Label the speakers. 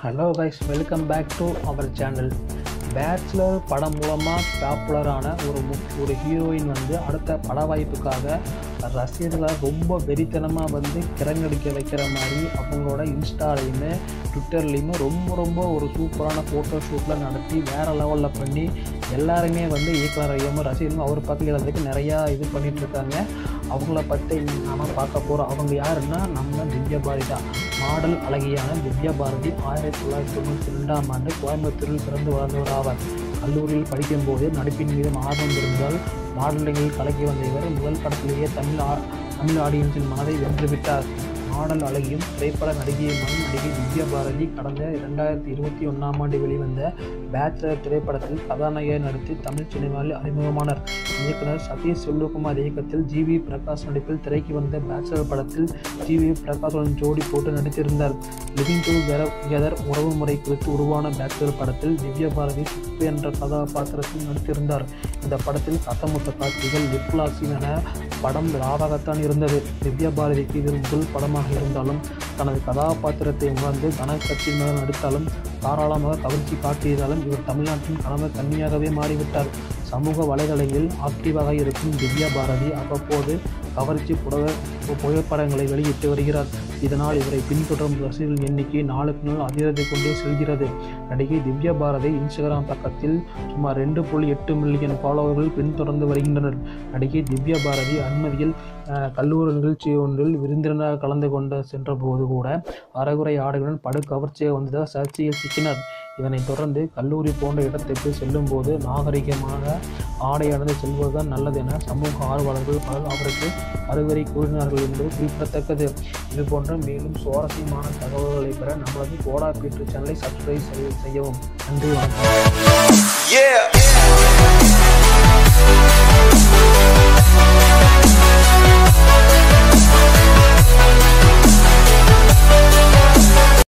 Speaker 1: Hello guys welcome back to our channel bachelor படம் மூலமாக பாப்புலரான ஒரு முக் ஒரு ஹீரோயின் வந்து அடுத்த பட வாய்ப்புக்காக ரசிகர்களை ரொம்ப வெறித்தனமாக வந்து கிறங்கடிக்க வைக்கிற மாதிரி அவங்களோட இன்ஸ்டாலையுமே ட்விட்டர்லேயுமே ரொம்ப ரொம்ப ஒரு சூப்பரான ஃபோட்டோ ஷூட்லாம் நடத்தி வேறு லெவலில் பண்ணி எல்லாருமே வந்து இயக்குனரையும் ரசிகர்களும் அவர் பக்கம் எழுதுறதுக்கு நிறையா இது பண்ணிகிட்ருக்காங்க அவங்கள பற்றி நாம பார்க்க போகிறோம் அவங்க யாருன்னா நம்ம திவ்யா பாரதி தான் மாடல் அழகியான திவ்யா பாரதி ஆயிரத்தி தொள்ளாயிரத்தி தொண்ணூற்றி ரெண்டாம் ஆண்டு கோயம்புத்தூரில் பிறந்து வளர்ந்தவர் ஆவார் கல்லூரியில் படிக்கும்போது நடிப்பின் மீது ஆர்வம் இருந்தால் மாடலிங்கில் கலக்கி வந்த இவர் முதல் படத்திலேயே தமிழ் ஆ தமிழ் ஆடியன்ஸின் மனதை வென்றுவிட்டார் மாடல் அழகியும் திரைப்பட நடிகையுமான நடிகை திவ்யா பாரதி கடந்த இரண்டாயிரத்தி இருபத்தி ஒன்றாம் ஆண்டு வெளிவந்த பேச்சுலர் திரைப்படத்தில் கதாநாயகர் நடித்து தமிழ் சினிமாவில் அறிமுகமானார் இயக்குனர் சதீஷ் செல்வகுமார் இயக்கத்தில் ஜி வி பிரகாஷ் நடிப்பில் திரைக்கு வந்த பேச்சுலர் படத்தில் ஜி வி பிரகாஷுடன் ஜோடி போட்டு நடித்திருந்தார் லிவிங் டு கெதர் உறவு முறை குறித்து உருவான பேச்சுலர் படத்தில் திவ்யா பாரதி சுப்பு என்ற கதாபாத்திரத்தில் நடித்திருந்தார் இந்த படத்தில் சத்தமுத்த காட்சிகள் லிப்லாசின் என படம் லாபகத்தான் இருந்தது திவ்யா பாரதிக்கு இது முதல் படமாக இருந்தாலும் தனது கதாபாத்திரத்தை உணர்ந்து கனகட்சியினர் நடித்தாலும் தாராளமாக கவர்ச்சி காட்டியதாலும் இவர் தமிழ்நாட்டின் கனவு கன்னியாகவே மாறிவிட்டார் சமூக வலைதளங்களில் ஆக்டிவாக இருக்கும் திவ்யா பாரதி அவ்வப்போது கவர்ச்சி புடவ புகைப்படங்களை வெளியிட்டு வருகிறார் இதனால் இவரை பின்தொடரும் ரசிகர்கள் எண்ணிக்கை நாளுக்கு நாள் அதிகரித்து கொண்டே செல்கிறது நடிகை திவ்யா பாரதி இன்ஸ்டாகிராம் பக்கத்தில் சுமார் ரெண்டு புள்ளி எட்டு மில்லியன் ஃபாலோவர்கள் பின்தொடர்ந்து வருகின்றனர் நடிகை திவ்யா பாரதி அண்மையில் அஹ், கல்லூரி நிகழ்ச்சி ஒன்றில் விருந்தினராக கலந்து கொண்டு சென்றபோது கூட அறகுறை ஆடைகளுடன் படு கவர்ச்சியாக வந்ததாக சர்ச்சையில் சிக்கினார் இதனைத் தொடர்ந்து கல்லூரி போன்ற இடத்திற்கு செல்லும்போது நாகரிகமாக ஆடை அணிந்து செல்வதுதான் நல்லது என சமூக ஆர்வலர்கள் பலர் அவருக்கு அறிவுரை கூறினார்கள் என்பது குறிப்பிடத்தக்கது இது போன்ற மேலும் சுவாரஸ்யமான தகவல்களை பெற நமது கோடா பீட்ரு சேனலை சப்ஸ்கிரைப் செய்ய- செய்யவும் நன்றி வணக்கம்
Speaker 2: Yeah.